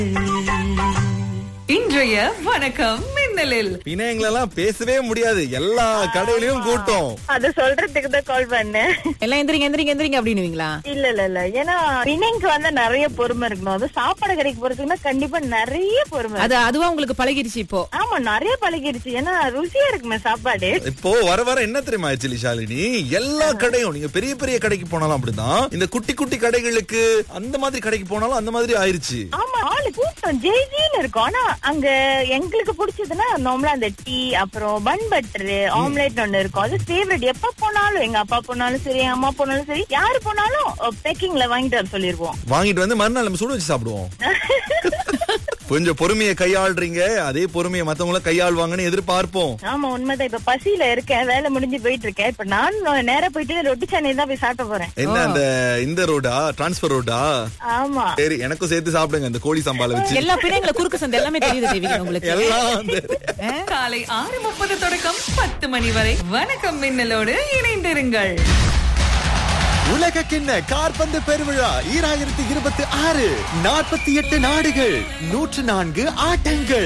இன்றைய வணக்கம் மின்னலில் பின்ன எங்களெல்லாம் பேசவே முடியாது எல்லா கடையிலயும் கூட்டம் அத சொல்றதுக்கு தான் கால் பண்ணேன் எல்லாம் எந்திரிங்க எந்திரிங்க எந்திரிங்க அப்படின்னுவீங்களா இல்ல இல்ல இல்ல ஏன்னா பிணைக்கு வந்து நிறைய பொறுமை இருக்கணும் அது சாப்பாடு கடைக்கு போறதுக்குன்னா கண்டிப்பா நிறைய பொறுமை அது அதுவா உங்களுக்கு பழகிடுச்சு இப்போ ஆமா நிறைய பழகிடுச்சு ஏன்னா ருசியா இருக்குமே சாப்பாடு இப்போ வர வர என்ன தெரியுமா ஆக்சுவலி ஷாலினி எல்லா கடையும் நீங்க பெரிய பெரிய கடைக்கு போனாலும் அப்படிதான் இந்த குட்டி குட்டி கடைகளுக்கு அந்த மாதிரி கடைக்கு போனாலும் அந்த மாதிரி ஆயிருச்சு ஆமா ஆளு கூட்டம் ஜெய்ஜின்னு இருக்கும் ஆனா அங்க எங்களுக்கு பிடிச்சதுன்னா நார்மலா அந்த டீ அப்புறம் பன் பட்டர் ஆம்லெட் ஒண்ணு இருக்கும் அது ஃபேவரட் எப்ப போனாலும் எங்க அப்பா போனாலும் சரி எங்க அம்மா போனாலும் சரி யாரு போனாலும் பேக்கிங்ல வாங்கிட்டு வர சொல்லிருவோம் வாங்கிட்டு வந்து மறுநாள் நம்ம சுட வச்சு சாப்பிடுவோம் கொஞ்சம் பொறுமையை கையாளுறீங்க அதே பொறுமையை மத்தவங்களும் கையாளுவாங்கன்னு எதிர்பார்ப்போம் ஆமா உண்மைதான் இப்ப பசியில இருக்கேன் வேலை முடிஞ்சு போயிட்டு இருக்கேன் இப்ப நான் நேரா போயிட்டு ரொட்டி சாணி தான் போய் சாப்பிட போறேன் என்ன அந்த இந்த ரோடா டிரான்ஸ்பர் ரோடா ஆமா சரி எனக்கும் சேர்த்து சாப்பிடுங்க இந்த கோழி சம்பால வச்சு எல்லா பிள்ளைங்களை குறுக்கு சந்தை எல்லாமே தெரியுது தேவிங்க உங்களுக்கு எல்லாம் அந்த காலை ஆறு முப்பது தொடக்கம் பத்து மணி வரை வணக்கம் மின்னலோடு இணைந்திருங்கள் உலக கிண்ண கார்பந்து பெருவிழா ஈராயிரத்தி இருபத்தி ஆறு நாற்பத்தி எட்டு நாடுகள் நூற்று நான்கு ஆட்டங்கள்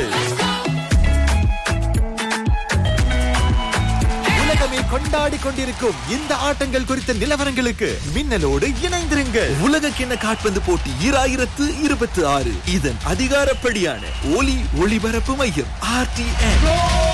உலகமே கொண்டாடி கொண்டிருக்கும் இந்த ஆட்டங்கள் குறித்த நிலவரங்களுக்கு மின்னலோடு இணைந்திருங்கள் உலக கிண்ண காட்பந்து போட்டி ஈராயிரத்து இருபத்தி ஆறு இதன் அதிகாரப்படியான ஒலி ஒளிபரப்பு மையம் ஆர்டிஎன்